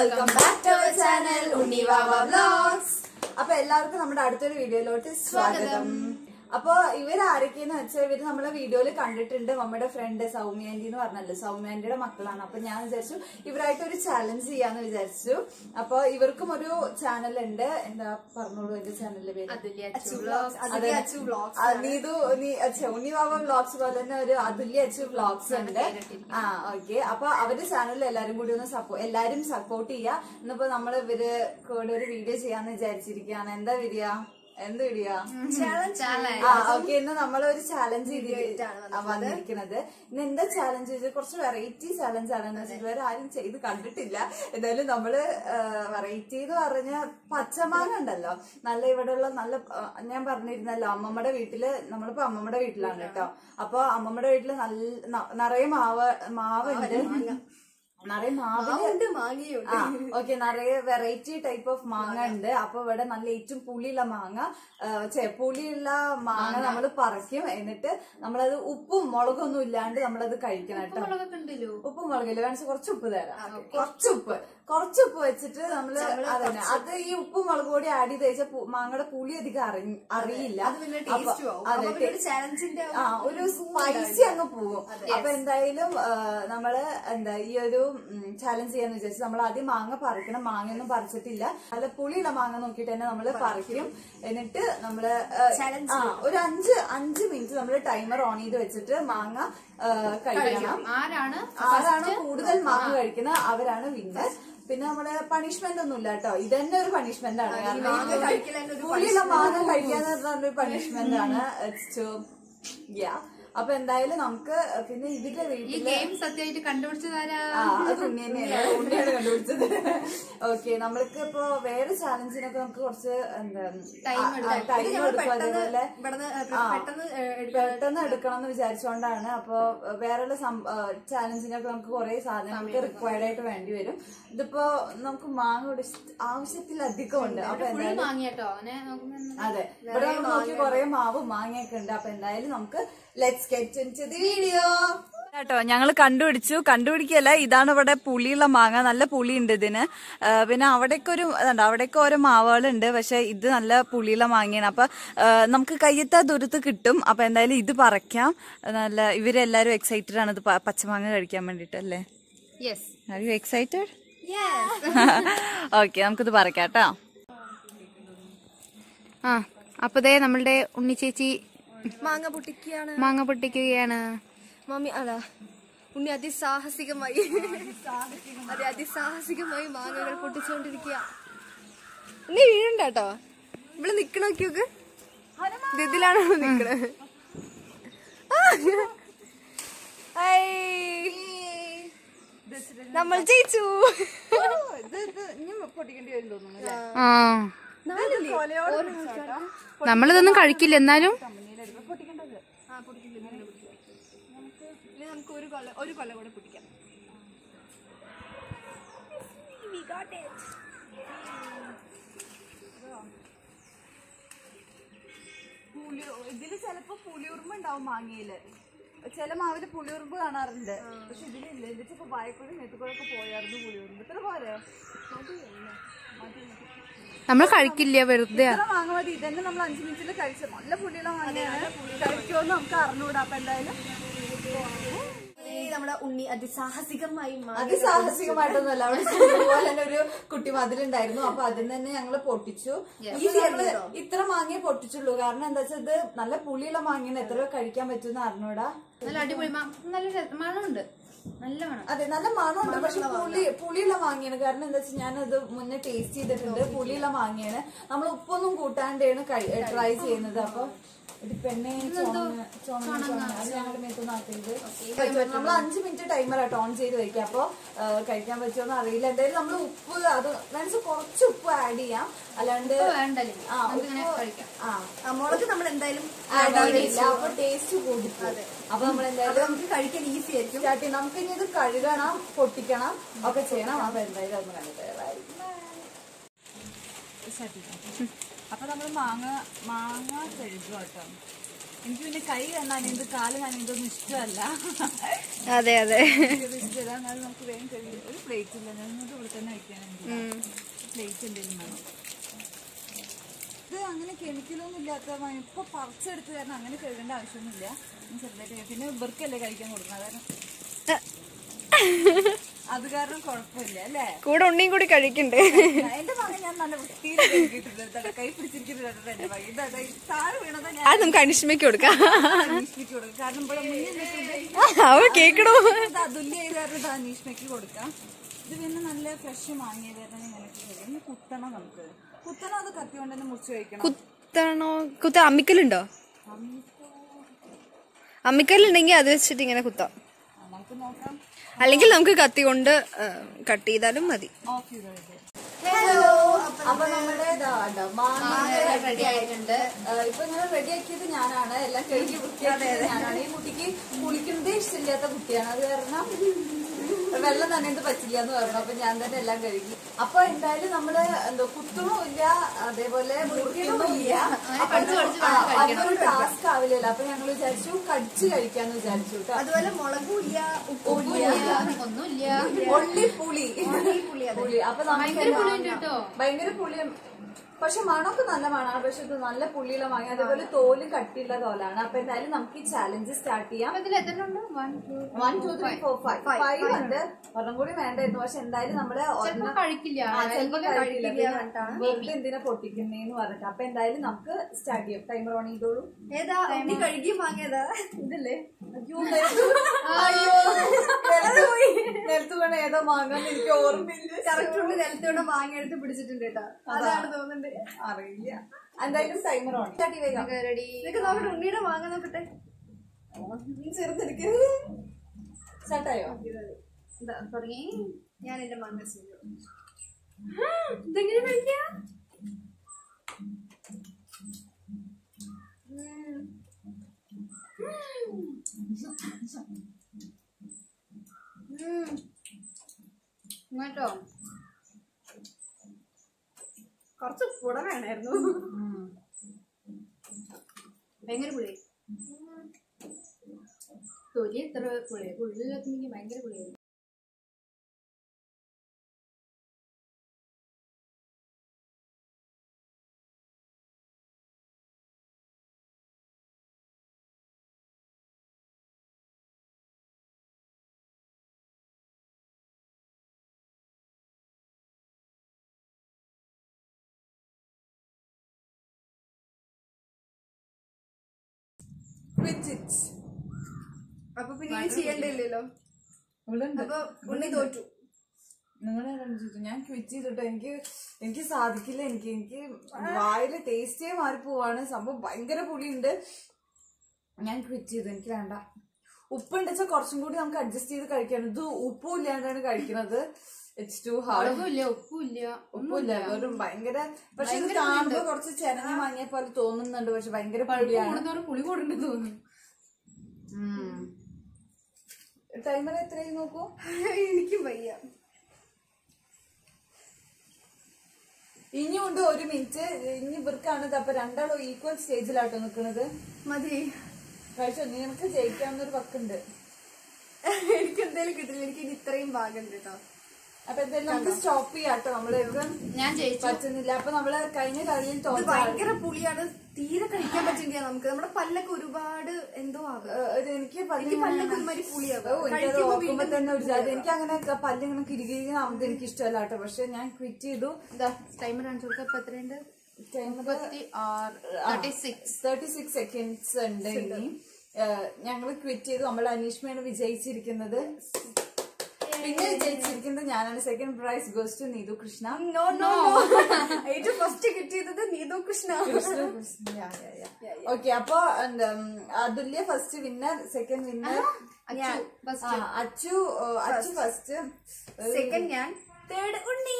Welcome back to our channel Unnivava vlogs അപ്പൊ എല്ലാവർക്കും നമ്മുടെ അടുത്തൊരു വീഡിയോയിലോട്ട് സ്വാഗതം അപ്പൊ ഇവർ ആരൊക്കെയെന്ന് വെച്ചാൽ ഇവര് നമ്മളെ വീഡിയോയിൽ കണ്ടിട്ടുണ്ട് നമ്മുടെ ഫ്രണ്ട് സൗമ്യാന്റി എന്ന് പറഞ്ഞല്ലോ സൗമ്യാന്റിയുടെ മക്കളാണ് അപ്പൊ ഞാൻ വിചാരിച്ചു ഇവരായിട്ട് ഒരു ചാലഞ്ച് ചെയ്യാന്ന് വിചാരിച്ചു അപ്പൊ ഇവർക്കും ഒരു ചാനൽ ഉണ്ട് എന്താ പറഞ്ഞോളൂ എന്റെ ചാനലിന്റെ പേര് അതുല്യ അച്ചു vlogs. ആ, നീതു നീ ഉണ്ണിവാവ വ്ലോഗ്സ് പോലെ തന്നെ ഒരു അതുല്യ അച്ചു വ്ലോഗ്സ് ഉണ്ട് ആ ഓക്കെ അപ്പൊ അവരുടെ ചാനലിൽ എല്ലാരും കൂടി ഒന്ന് സപ്പോർട്ട് എല്ലാരും സപ്പോർട്ട് ചെയ്യാ ഇന്നിപ്പോ നമ്മൾ ഇവര് കൂടെ ഒരു വീഡിയോ ചെയ്യാന്ന് വിചാരിച്ചിരിക്കുകയാണ് എന്താ വീഡിയോ എന്ത് വീഡിയോ ആ ഓക്കെ ഇന്ന് നമ്മളൊരു ചാലഞ്ച് ചെയ്തിട്ടാണ് വന്നിരിക്കുന്നത് ഇന്ന് എന്താ ചാലഞ്ച് ചെയ്തത് കുറച്ച് വെറൈറ്റി ചാലഞ്ച് ആണ് എന്ന് വെച്ചാൽ ഇതുവരെ ആരും ചെയ്ത് കണ്ടിട്ടില്ല എന്തായാലും നമ്മള് വെറൈറ്റി എന്ന് പറഞ്ഞ പച്ചമാങ്ങ ഉണ്ടല്ലോ നല്ല ഇവിടെയുള്ള നല്ല ആ, ഞാൻ പറഞ്ഞിരുന്നല്ലോ അമ്മമ്മയുടെ വീട്ടില് നമ്മളിപ്പോ അമ്മമ്മയുടെ വീട്ടിലാണ് കേട്ടോ അപ്പൊ അമ്മമ്മയുടെ വീട്ടില് നല്ല ന- നിറയെ മാവ് മാവുണ്ട് നിറയെ മാവില് ഉണ്ട് മാങ്ങയുണ്ട് ആ ഓക്കെ നിറയെ വെറൈറ്റി ടൈപ്പ് ഓഫ് മാങ്ങ ഉണ്ട് അപ്പൊ ഇവിടെ നല്ല ഏറ്റവും പുളിയുള്ള മാങ്ങ ആ, ഛെ, പുളിയുള്ള മാങ്ങ നമ്മൾ പറിക്കും എന്നിട്ട് നമ്മളത് ഉപ്പും മുളകൊന്നും ഇല്ലാണ്ട് നമ്മളത് കഴിക്കണം കേട്ടോ ഉപ്പും മുളകില്ല വേണമെങ്കിൽ കുറച്ച് ഉപ്പ് തരാം കുറച്ച് ഉപ്പ് കുറച്ച് ഉപ്പ് വെച്ചിട്ട് നമ്മള് അതന്നെ അത് ഈ ഉപ്പും മുളക് പൊടി ആഡ് ചെയ്ത് കഴിച്ചാൽ മാങ്ങയുടെ പുളി അധികം അറിഞ്ഞ അറിയില്ല അത് പിന്നെ അപ്പൊ- ടേസ്റ്റും ആവും അതെ, അപ്പൊ പിന്നെ ഒരു ചാലഞ്ചിന്റെ ആ ഒരു സ്പൈസി അങ്ങ് പോവും അപ്പൊ എന്തായാലും ആ, നമ്മള് എന്താ ഈ ഒരു ചാലഞ്ച് ചെയ്യാന്ന് വിചാരിച്ചു നമ്മൾ ആദ്യം മാങ്ങ പറിക്കണം മാങ്ങയൊന്നും പറിച്ചിട്ടില്ല നല്ല പുളിയുള്ള മാങ്ങ നോക്കിയിട്ട് തന്നെ നമ്മള് പറിക്കും എന്നിട്ട് നമ്മള് ആ, ആ ഒരു അഞ്ച് അഞ്ച് മിനിറ്റ് നമ്മള് ടൈമർ ഓൺ ചെയ്ത് വെച്ചിട്ട് മാങ്ങ ആ, കഴിക്കണം ആരാണ് ആരാണ് കൂടുതൽ മാങ്ങ കഴിക്കുന്നത് അവരാണ് വിന്നർ പിന്നെ നമ്മുടെ പണിഷ്മെന്റ് ഒന്നും ഇല്ല കേട്ടോ ഇത് തന്നെ ഒരു പണിഷ്മെന്റ് ആണ് കാരണം മാങ്ങ കഴിക്കൽ തന്നെ ഒരു പുളിയുള്ള മാങ്ങ കഴിക്കാന്ന് പറഞ്ഞൊരു പണിഷ്മെന്റ് ആണ് യാ അപ്പൊ എന്തായാലും നമുക്ക് പിന്നെ ഇവരുടെ ഈ വീട്ടില് ഗെയിം സത്യമായിട്ട് കണ്ടുപിടിച്ചതാരാ ആ അത് ഉണ്ണി തന്നെയാണ് ഉണ്ണിയാണ് കണ്ടുപിടിച്ചത് ഓക്കെ നമ്മൾക്ക് ഇപ്പൊ വേറെ ചാലഞ്ചിനൊക്കെ നമുക്ക് കുറച്ച് എന്താ Time എടുക്കാം. ടൈം ഞങ്ങൾ എടുക്കും പെട്ടെന്ന് അതേപോലെ ഇവിടുന്ന് ആ. പെട്ടെന്ന് എടുക്കാൻ പെട്ടെന്ന് എടുക്കണം എന്ന് വിചാരിച്ചുകൊണ്ടാണ് അപ്പൊ വേറെയുള്ള ചാലഞ്ചിനൊക്കെ നമുക്ക് കുറെ സാധനങ്ങൾക്ക് റിക്വയർഡ് ആയിട്ട് വേണ്ടി വരും ഇതിപ്പോ നമുക്ക് മാങ്ങ ഇവിടെ ഇഷ്ട- ആവശ്യത്തിലധികം ഉണ്ട് അപ്പൊ ഫുൾ എന്തായാലും വാങ്ങിട്ടോ അവനെ നോക്കുമ്പോ അതെ ഇവിടെ നമ്മൾ നോക്കി കുറെ മാവ് മാങ്ങയൊക്കെ ഉണ്ട് അപ്പൊ എന്തായാലും നമുക്ക് let's get into the video കേട്ടോ ഞങ്ങൾ കണ്ടുപിടിച്ചു കണ്ടുപിടിക്കല്ല ഇതാണ് ഇവിടെ പുളിയുള്ള മാങ്ങ നല്ല പുളിയുണ്ട് ഇതിന് ആ, പിന്നെ അവിടേക്ക് ഒരു അതുണ്ട് അവിടേക്ക് ഓരോ മാവുകളുണ്ട് പക്ഷെ ഇത് നല്ല പുളിയുള്ള മാങ്ങയാണ് അപ്പൊ ആ, നമുക്ക് കയ്യത്ത ദൂരത്ത് കിട്ടും അപ്പൊ എന്തായാലും ഇത് പറിക്കാം നല്ല ഇവരെല്ലാരും എക്സൈറ്റഡ് ആണ് ഇത് പ- പച്ചമാങ്ങ കഴിക്കാൻ വേണ്ടിട്ട് അല്ലേ yes are you excited okay നമുക്കിത് പറിക്കാം കേട്ടോ ആ അപ്പൊ ദേ നമ്മളുടെ ഉണ്ണി ചേച്ചി മാങ്ങ പൊട്ടിക്കുകയാണ് മാങ്ങ പൊട്ടിക്കുകയാണ് മമ്മി അല്ല ഉണ്ണി അതിസാഹസികമായി അതെ അതിസാഹസികമായി മാങ്ങകൾ പൊട്ടിച്ചുകൊണ്ടിരിക്കുക ഉണ്ണി വീഴണ്ട കേട്ടോ ഇവിടെ നിക്കണ നോക്കിയോക്ക് ഇത് ഇതിലാണോ നിക്കണത് നമ്മൾ ജയിച്ചു പൊട്ടിക്കേണ്ടി വരും തോന്നുന്നു ആ നമ്മളിതൊന്നും കഴിക്കില്ല എന്നാലും ഇനി നമുക്ക് ഒരു കൊല്ല ഒരു കൊല്ലം കൂടെ പിടിക്കാം പുളി ഇതില് ചിലപ്പോ പുളിയുറുമ്പ് ഉണ്ടാവും മാങ്ങയില് ചില മാവില് പുളിയുറുമ്പ് കാണാറുണ്ട് പക്ഷെ ഇതിലില്ല ഇതിപ്പോ ഇപ്പൊ വായക്കൂടി നെത്തുകൂടെ പോയായിരുന്നു പുളിയുറുമ്പ് ഇത്ര പോരെ നമ്മൾ കഴിക്കില്ല വെറുതെ ഇത്ര മാങ്ങ മതി ഇതന്നെ നമ്മൾ അഞ്ചു മിനിറ്റിൽ കഴിച്ച നല്ല പുളിയുള്ള മാങ്ങയാണ് കഴിക്കുമെന്ന് നമുക്ക് അറിഞ്ഞൂടാ അപ്പൊ എന്തായാലും നമ്മുടെ ഉണ്ണി അതിസാഹസികമായി മാങ്ങ അതിസാഹസികമായിട്ടൊന്നുമല്ല അവിടെ സ്കൂളിൽ പോലെ തന്നെ ഒരു കുട്ടി മതിലുണ്ടായിരുന്നു അപ്പൊ അതിൽ തന്നെ ഞങ്ങള് പൊട്ടിച്ചു ഈ ഞങ്ങള് ഇത്ര മാങ്ങയെ പൊട്ടിച്ചുള്ളൂ കാരണം എന്താ വെച്ചാൽ ഇത് നല്ല പുളിയുള്ള മാങ്ങയാണ് എത്ര കഴിക്കാൻ പറ്റുമെന്ന് അറിഞ്ഞൂടാ നല്ല അടിപൊളി മ- നല്ല രസ- മണമുണ്ട് നല്ല മണം അതെ നല്ല മണമുണ്ട് പക്ഷെ പുളി പുളിയുള്ള മാങ്ങയാണ് കാരണം എന്താ വെച്ചാൽ ഞാനത് മുന്നേ ടേസ്റ്റ് ചെയ്തിട്ടുണ്ട് പുളിയുള്ള മാങ്ങയാണ് നമ്മൾ ഉപ്പൊന്നും കൂട്ടാണ്ടാണ് ട്രൈ ചെയ്യുന്നത് അപ്പൊ ഇത് പെണ്ണെ ചുവന്ന ചുവന്ന ചുവന്ന അത് ഞങ്ങളുടെ മേത്തൊന്നും ആക്കരുത് നമ്മൾ അഞ്ചു മിനിറ്റ് ടൈമർ ആട്ടോ ഓൺ ചെയ്ത് വെക്കാം അപ്പൊ ആ, കഴിക്കാൻ പറ്റുമോ അറിയില്ല എന്തായാലും നമ്മൾ ഉപ്പ് അത് മനസ്സ് കുറച്ച് ഉപ്പ് ആഡ് ചെയ്യാം അല്ലാണ്ട് വേണ്ടല്ലേ ആ നമുക്ക് ഇങ്ങനെ ഉപ്പ് കഴിക്കാം ആ ആ, മുളക് നമ്മൾ എന്തായാലും ആഡ് ചെയ്തില്ല അപ്പൊ ടേസ്റ്റ് കൂടിപ്പോ അപ്പൊ നമ്മൾ അത് എന്തായാലും നമുക്ക് കഴിക്കാൻ ഈസി ആയിരിക്കും സ്റ്റാർട്ട് ചെയ്യും നമുക്ക് ഇനി ഇത് കഴുകണം പൊട്ടിക്കണം ഒക്കെ ചെയ്യണം അപ്പൊ എന്തായാലും ഒന്ന് കണ്ടിട്ട് അപ്പൊ നമ്മൾ മാങ്ങ മാങ്ങ കഴുകുക കേട്ടോ എനിക്ക് പിന്നെ കൈ നനയുന്നത് കാല് നനയുന്നതൊന്നും ഇഷ്ടമല്ല അതെ അതെ ഇത് ഇഷ്ടമല്ല എന്നാലും നമുക്ക് വേഗം കഴിയും ഒരു പ്ലേറ്റ് ഇല്ല ഞാൻ ഇങ്ങോട്ട് ഇവിടെ തന്നെ വയ്ക്കാനുണ്ട് പ്ലേറ്റ് എന്തെങ്കിലും വേണം ഇത് അങ്ങനെ കെമിക്കലൊന്നും ഇല്ലാത്ത മ- ഇപ്പൊ പറിച്ചെടുത്ത് കാരണം അങ്ങനെ കഴുകേണ്ട ആവശ്യമൊന്നുമില്ല ഞാൻ ചെറുതായിട്ട് കഴിക്കും. പിന്നെ ഇവർക്കല്ലേ കഴിക്കാൻ കൊടുക്കുന്നത് കാരണം അത് കാരണം കുഴപ്പമില്ല അല്ലേ കൂടെ ഉണ്ണിയും കൂടി കഴിക്കണ്ടേ എന്റെ മകൻ ഞാൻ നല്ല വൃത്തിയിൽ കഴുകിയിട്ടുണ്ട് ഇതാ, കൈ പിടിച്ചിരിക്കുന്നുണ്ട് എന്റെ മകൻ ഇതാ, ഇതാ, ഈ താഴെ വീണത് ഞാൻ അത് നമുക്ക് അനിഷ്മയ്ക്ക് കൊടുക്കാം അന്വേഷിപ്പിച്ചു കൊടുക്കും കാരണം ഇവിടെ മുന്നിൽ നിൽക്കുന്നത് അവ കേക്കണോ ഇത് അതുല്യ ചെയ്ത് കാരണം ഇത് അന്വേഷണയ്ക്ക് കൊടുക്കാം ഇത് പിന്നെ നല്ല ഫ്രഷ് മാങ്ങിയത് കാരണം ഇങ്ങനെ ചെയ്യും. ഇനി കുത്തണം നമുക്ക് കുത്തണം അത് കത്തി കൊണ്ട് തന്നെ മുറിച്ച് കഴിക്കണം കുത്തണോ കുത്ത അമ്മിക്കലുണ്ടോ അമ്മിക്കല്ലുണ്ടെങ്കിൽ അത് വെച്ചിട്ട് ഇങ്ങനെ കുത്താം ആ, നമുക്ക് നോക്കാം അല്ലെങ്കിൽ നമുക്ക് കത്തി കൊണ്ട് കട്ട് ചെയ്താലും മതി ഓഫ് ചെയ്ത് ഹലോ അപ്പൊ നമ്മുടെ ഇതാ കേട്ടോ, മാങ്ങ റെഡി ആയിട്ടുണ്ട് ആ, ഇപ്പൊ ഇങ്ങനെ റെഡി ആക്കിയത് ഞാനാണ് എല്ലാം കഴുകി വൃത്തിയാക്കിയത് ഞാനാണ് ഈ കുട്ടിക്ക് കുളിക്കുന്നതേ ഇഷ്ടമില്ലാത്ത കുട്ടിയാണ് അത് കാരണം വെള്ളം നനയത് പറ്റില്ല എന്ന് പറഞ്ഞു അപ്പൊ ഞാൻ തന്നെ എല്ലാം കഴുകി അപ്പൊ എന്തായാലും നമ്മള് എന്തോ കുത്തണമില്ല അതേപോലെ മുറിക്കണമില്ല അതൊരു ടാസ്ക് ആവില്ലല്ലോ അപ്പൊ ഞങ്ങൾ വിചാരിച്ചു കടിച്ചു കഴിക്കാന്ന് വിചാരിച്ചു കേട്ടോ അതുപോലെ മുളകും ഇല്ല ഉപ്പും ഒന്നുമില്ല ഒള്ളി പുളി പുളി അപ്പൊ നമുക്ക് ഭയങ്കര പുളി പക്ഷെ മണമൊക്കെ നല്ല മണമാണ് പക്ഷെ ഇത് നല്ല പുളിയുള്ള മാങ്ങ അതേപോലെ തോല് കട്ടിയുള്ള തോലാണ് അപ്പൊ എന്തായാലും നമുക്ക് ഈ ചാലഞ്ച് സ്റ്റാർട്ട് ചെയ്യാം ഇതിൽ എത്ര ഉണ്ട് one two one two three four five five ഉണ്ട് ഒരെണ്ണം കൂടി വേണ്ടായിരുന്നു പക്ഷെ എന്തായാലും നമ്മള് ഒരെണ്ണം കഴിക്കില്ല ആ, ചിലപ്പോ കഴിക്കില്ല. പിന്നെ വെറുതെ എന്തിനാ പൊട്ടിക്കുന്നേന്ന് പറഞ്ഞിട്ട് അപ്പൊ എന്തായാലും നമുക്ക് സ്റ്റാർട്ട് ചെയ്യാം ടൈമർ ഓൺ ചെയ്തോളൂ ഏതാ ഉണ്ണി കഴുകി വാങ്ങിയതാ ഇതല്ലേ അയ്യോ നിലത്ത് അയ്യോ നിലത്ത് പോയി നിലത്ത് വീണ ഏതോ മാങ്ങാന്ന് എനിക്ക് ഓർമ്മയില്ല കറക്റ്റ് ഉള്ളി നിലത്തോടെ വാങ്ങി എടുത്ത് പിടിച്ചിട്ടുണ്ട് കേട്ടോ അതാണ് തോന്നുന്നുണ്ട് അറിയില്ല എന്തായാലും ടൈമർ ഓൺ സ്റ്റാർട്ട് ചെയ്തേക്കാം റെഡി ഇതൊക്കെ നോക്കട്ടെ ഉണ്ണിയുടെ വാങ്ങാൻ നോക്കട്ടെ ചെറുതെടുക്കരുത് സ്റ്റാർട്ടായോ ഇതാ തുടങ്ങി ഞാൻ എന്റെ മാങ്ങ ചെയ്തു ഇതെങ്ങനെ കഴിക്കാം ഇങ്ങോട്ടോ കുറച്ച് പുട വേണമായിരുന്നു ഭയങ്കര പുളി തൊലി എത്ര പുളി ഉള്ളിലൊക്കെ എനിക്ക് ഭയങ്കര പുളിയായിരുന്നു അപ്പൊ പിന്നെ ഇനി ചെയ്യണ്ടില്ലല്ലോ അപ്പൊ ഉണ്ണി തോറ്റു നിങ്ങളാരാണ് ചോദിച്ചു ഞാൻ ക്വിറ്റ് ചെയ്തിട്ട് എനിക്ക് എനിക്ക് സാധിക്കില്ല എനിക്ക് എനിക്ക് വായില് ടേസ്റ്റേ മാറിപ്പോവാണ് സംഭവം ഭയങ്കര പുളിയുണ്ട് ഞാൻ ക്വിറ്റ് ചെയ്തു എനിക്ക് വേണ്ട ഉപ്പുണ്ട് വെച്ചാൽ കുറച്ചും കൂടി നമുക്ക് അഡ്ജസ്റ്റ് ചെയ്ത് കഴിക്കാം ഇത് ഉപ്പും ഇല്ലാണ്ടാണ് കഴിക്കുന്നത് ഇറ്റ്സ് ടു ഹാർഡ് മുളകുമില്ല ഉപ്പുമില്ല ഉപ്പില്ല വെറും ഭയങ്കര പക്ഷെ ഇത് കാണുമ്പോ കുറച്ച് ചെനഞ്ഞ മങ്ങിയ പോലെ തോന്നുന്നുണ്ട് പക്ഷെ ഭയങ്കര പുളിയാണ് കൂടുന്നവർ പുളി കൂടുന്നുണ്ട് തോന്നുന്നു ടൈമർ എത്രയും നോക്കൂ എനിക്കും വയ്യ ഇനിയുണ്ട് ഒരു മിനിറ്റ് ഇനി ഇവർക്കാണ് ഇത് അപ്പൊ രണ്ടാളും ഈക്വൽ സ്റ്റേജിലാട്ടോ നിൽക്കുന്നത് മതി കഴിച്ചോ നിനക്ക് ജയിക്കാവുന്നൊരു വക്കുണ്ട് എനിക്ക് എന്തായാലും കിട്ടില്ല എനിക്ക് ഇനി ഇത്രയും ഭാഗമുണ്ട് കേട്ടോ അപ്പൊ എന്തായാലും നമുക്ക് സ്റ്റോപ്പ് ചെയ്യാട്ടോ നമ്മള് ഞാൻ ജയിച്ചു പറ്റുന്നില്ല അപ്പൊ നമ്മള് കഴിഞ്ഞ കളിയിൽ ഇത് തോറ്റ ഭയങ്കര പുളിയാണ് തീരെ കഴിക്കാൻ പറ്റില്ല നമുക്ക് നമ്മുടെ പല്ലൊക്കെ ഒരുപാട് എന്തോ ആകും ഏഹ്, ഇത് എനിക്ക് പല്ല് എനിക്ക് പല്ലൊക്കെ ഇങ്ങനെ- ഒരുമാതിരി പുളിയാകും ഓ, എനിക്കത് കഴിക്കുമ്പോ ഓർക്കുമ്പോ വീണ്ടും തന്നെ ഒരു ജാതി എനിക്ക് അങ്ങനെ പല്ലിങ്ങനെ കിരികിരിക്കുന്നത് എനിക്ക് ഇഷ്ടമല്ല കേട്ടോ പക്ഷെ ഞാൻ ക്വിറ്റ് ചെയ്തു ഇതാ ടൈമർ കാണിച്ചു കൊടുക്കാം ഇപ്പൊ എത്രയുണ്ട് മുപ്പത്തി ആറ് thirty six thirty six seconds ഉണ്ട് ഇനി ഞങ്ങൾ ക്വിറ്റ് ചെയ്തു നമ്മൾ അനീഷ്മയാണ് വിജയിച്ചിരിക്കുന്നത് പിന്നെ വിജയിച്ചിരിക്കുന്നത് ഞാനാണ് second prize goes to Neethu Krishna no no ഏറ്റവും ഫസ്റ്റ് കിട്ടിയത് നീതു കൃഷ്ണ ഓക്കെ അപ്പൊ എന്താ, ഉം, Athulya first winner second winner ഞാൻ അച്ചു ഓ, അച്ചു ഫസ്റ്റ് സെക്കൻഡ് ഞാൻ തേർഡ് ഉണ്ണി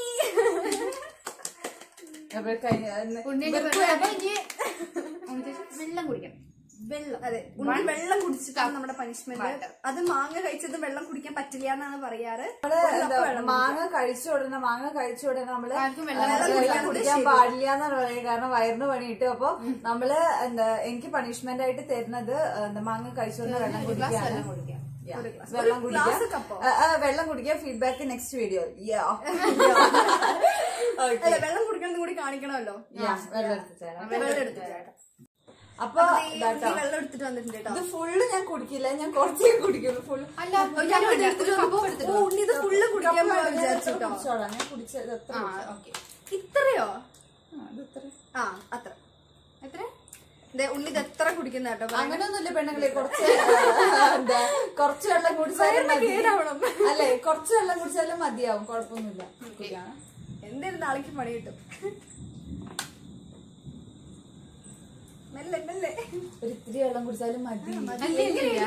ഉണ്ണിയൊക്കെ വെള്ളം- അപ്പൊ ഇനി ഉണ്ണി ചേച്ചി വെള്ളം കുടിക്കണം വെള്ളം അതെ ഉണ്ണി വെള്ളം കുടിച്ചിട്ടാണ് നമ്മുടെ പണിഷ്മെന്റ് അത് മാങ്ങ കഴിച്ചത് വെള്ളം കുടിക്കാൻ പറ്റില്ല എന്നാണ് പറയാറ് നമ്മള് എന്താ മാങ്ങ കഴിച്ച ഉടനെ മാങ്ങ കഴിച്ച ഉടനെ നമ്മള് ആർക്കും വെള്ളം ആ, വെള്ളം കുടിക്കാൻ പാടില്ല എന്നാണ് പറയുക കാരണം വയറിന് പണി കിട്ടും അപ്പൊ നമ്മള് എന്താ എനിക്ക് പണിഷ്മെന്റ് ആയിട്ട് തരുന്നത് എന്താ മാങ്ങ കഴിച്ചോണ്ട് വെള്ളം കുടിക്കാണ് വെള്ളം കുടിക്കാം Yeah. വെള്ളം glass കുടിക്കുക കപ്പോ? ആ, ആ, വെള്ളം കുടിക്കുക ഫീഡ്ബാക്ക് നെക്സ്റ്റ് വീഡിയോ അല്ല വെള്ളം കുടിക്കണം കൂടി കാണിക്കണമല്ലോ വെള്ളം എടുത്ത് തരാം. വെള്ളം എടുത്തു ചേട്ടാ അപ്പൊ ദേ, ഇതാട്ടോ ഉണ്ണി വെള്ളം എടുത്തിട്ട് വന്നിട്ടുണ്ട് കേട്ടോ ഇത് ഫുള്ള് ഞാൻ കുടിക്കില്ല ഞാൻ കുറച്ചേ കുടിക്കുള്ളൂ ഫുള്ള് അല്ല ഞാൻ ഇത് എടുത്തിട്ട് വന്നപ്പോ, ഓ, ഉണ്ണി ഇത് ഫുള്ള് കുടിക്കാൻ പോകാൻ വിചാരിച്ചിട്ടോ കുടിച്ചോളാം ഞാൻ കുടിച്ചത് എത്ര ആ ഓക്കെ ഇത്രയോ ആ, ഇത് ഇത്ര ആ അത്ര എത്ര ദേ, ഉണ്ണി ഇത് എത്ര കുടിക്കുന്ന കേട്ടോ പറയുന്നത്. അങ്ങനെയൊന്നുമില്ല പെണ്ണുങ്ങളെ കുറച്ച് ആ, എന്താ കുറച്ച് വെള്ളം കുടിച്ചാലും മതി കേടാവണം. അല്ലെ കുറച്ച് വെള്ളം കുടിച്ചാലും മതിയാവും കുഴപ്പമൊന്നുമില്ല കുടിക്കാണ്. എന്തായാലും നാളേക്ക് പണി കിട്ടും മെല്ലെ മെല്ലെ ഒരു ഇത്തിരി വെള്ളം കുടിച്ചാലും മതി അല്ല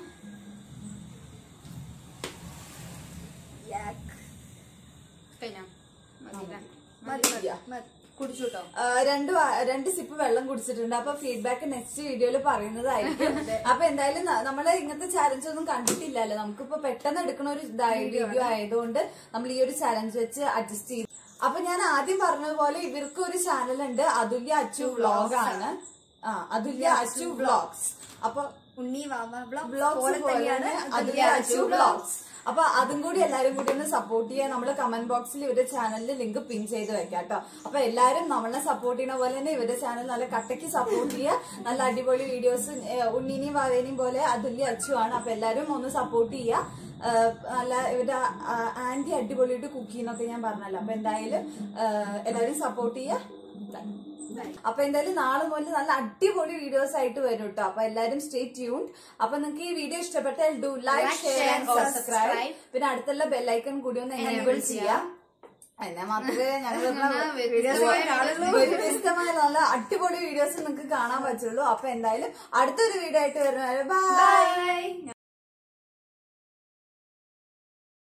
യാക്ക്. കഴിഞ്ഞോ മതി മതി മതി മതി കുടിച്ചു കേട്ടോ ആ, രണ്ട് വാ- രണ്ട് സിപ്പ് വെള്ളം കുടിച്ചിട്ടുണ്ട് അപ്പൊ ഫീഡ്ബാക്ക് നെക്സ്റ്റ് വീഡിയോയിൽ പറയുന്നതായിരിക്കും അപ്പൊ എന്തായാലും ന- നമ്മള് ഇങ്ങനത്തെ ചാലഞ്ച് ഒന്നും കണ്ടിട്ടില്ലല്ലോ നമുക്കിപ്പോ പെട്ടെന്ന് എടുക്കുന്ന ഒരു വീഡിയോ ആയതുകൊണ്ട് നമ്മൾ ഈ ഒരു ചാലഞ്ച് വെച്ച് അഡ്ജസ്റ്റ് ചെയ്തു അപ്പൊ ഞാൻ ആദ്യം പറഞ്ഞതുപോലെ ഇവർക്ക് ഒരു ചാനൽ ഉണ്ട് അതുല്യ അച്ചു വ്ളോഗ് ആണ് ആ അതുല്യ അച്ചു വ്ളോഗ്സ് അപ്പൊ ഉണ്ണി വാവ ബ്ലോഗ് വ്ളോഗ്സ് പോലെ തന്നെയാണ് അതുല്യ അച്ചു വ്ളോഗ്സ് അപ്പൊ അതും കൂടി എല്ലാരും കൂടി ഒന്ന് സപ്പോർട്ട് ചെയ്യാൻ നമ്മൾ കമന്റ് ബോക്സിൽ ഇവരുടെ ചാനലിൽ ലിങ്ക് പിൻ ചെയ്ത് വെക്കാം കേട്ടോ അപ്പൊ എല്ലാരും നമ്മളെ സപ്പോർട്ട് ചെയ്യുന്ന പോലെ തന്നെ ഇവരുടെ ചാനൽ നല്ല കട്ടയ്ക്ക് സപ്പോർട്ട് ചെയ്യുക നല്ല അടിപൊളി വീഡിയോസ് ഉണ്ണിനെയും വാവേനെയും പോലെ അതുല്യ അച്ചു ആണ് അപ്പൊ എല്ലാരും ഒന്ന് സപ്പോർട്ട് ചെയ്യുക ഏഹ് നല്ല ഇവരുടെ ആന്റി അടിപൊളിയായിട്ട് കുക്ക് ചെയ്യുന്നൊക്കെ ഞാൻ പറഞ്ഞല്ലോ അപ്പൊ എന്തായാലും ഏഹ് എല്ലാരും സപ്പോർട്ട് ചെയ്യുക അപ്പൊ എന്തായാലും നാളെ മുതൽ നല്ല അടിപൊളി വീഡിയോസ് ആയിട്ട് വരും കേട്ടോ അപ്പൊ എല്ലാരും സ്റ്റേ ട്യൂൺഡ് അപ്പൊ നിങ്ങൾക്ക് ഈ വീഡിയോ ഇഷ്ടപ്പെട്ടാൽ do like share and subscribe പിന്നെ അടുത്തുള്ള ബെല്ലൈക്കൺ കൂടി ഒന്ന് എനേബിൾ ചെയ്യാം എന്നാ മാത്രമേ ഞങ്ങൾ വ്യത്യസ്തമായ നല്ല അടിപൊളി വീഡിയോസ് നിങ്ങൾക്ക് കാണാൻ പറ്റുള്ളൂ അപ്പൊ എന്തായാലും അടുത്തൊരു വീഡിയോ ആയിട്ട് വരുന്നത് ബൈ ബൈ